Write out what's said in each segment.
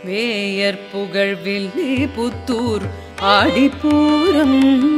wear புகழ் வில்லி Puthur Aadipooram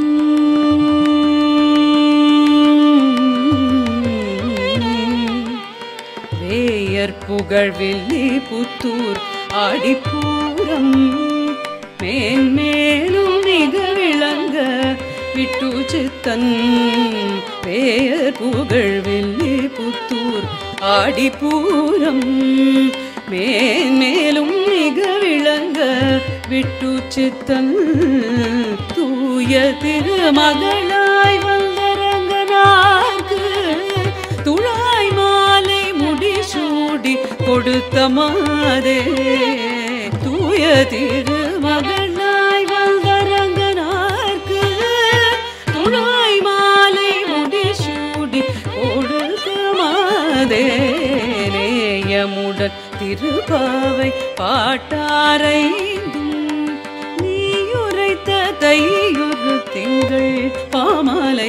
wear புகழ் வில்லி புத்தூர் ஆடிப்பூரம் மேன்மேலும் மிக விளங்க விட்டு சித்தன் வேயர் புகழ் வில்லி புத்தூர் ஆடிப்பூரம் மேன்மேலும் மிக விளங்க விட்டு சித்தன் தூய திருமகளாய் வந்தரங்கனார்க்கு துழாய் மாலை முடிசூடி கொடுத்த மாதே தூய திருமகளாய் வந்தரங்கனார்க்கு துழாய் மாலை முடிசூடி கொடுத்த மாதே நேயமுடன் திருப்பாவை பாட்டாரைந்தும் நீயுரைத்த தையுறு திங்கள் பாமாலை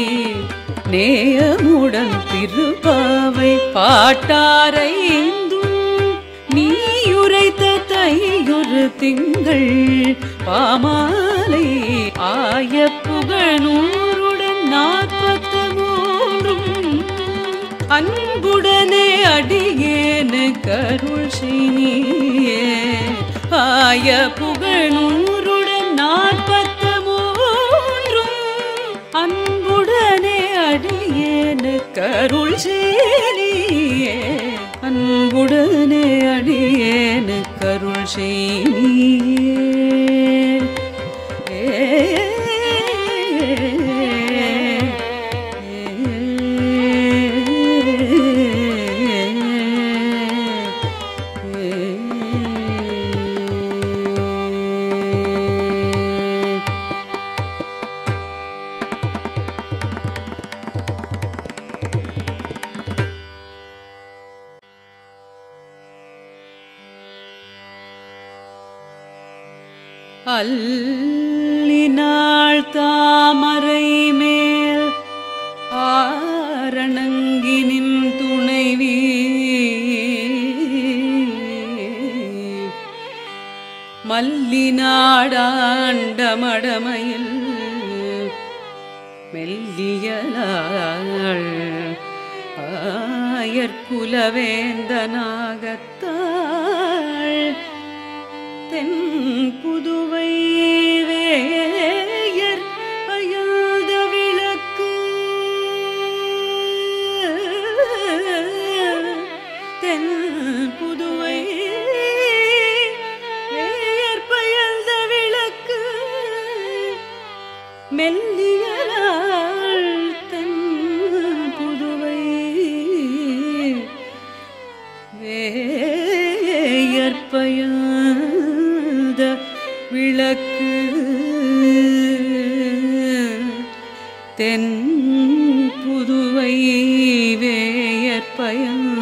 நேயமுடன் திருப்பாவை பாட்டாரைந்தும் நீயுரைத்த தையொரு திங்கள் பாமாலை ஆய புகழூருடன் நாற்பத்து மூன்றும் அன்புடனே அடியேனு கருள் செய்னியே ஆய புகழூருடன் நாற்பத்து மூன்றும் அன்புடனே அடியேனு கருள் செய்னியே அன்புடனே அடியேனு கருள் செய்னியே அல்லினாள் தாமரை மேல் ஆரணங்கினின் துணைவி மல்லிநாடாண்ட மடமையில் மெல்லியலாள் ஆயர்குலவேந்தனாகத்தாள் தென் புதுவை வேயர் அயாத விளக்கு தென் புதுவை வேயர் பயந்த விளக்கு மெல்லியலாள் தென் புதுவை வேயற்பயந்த விளக்கு தென் புதுவை வேயற்பயந்த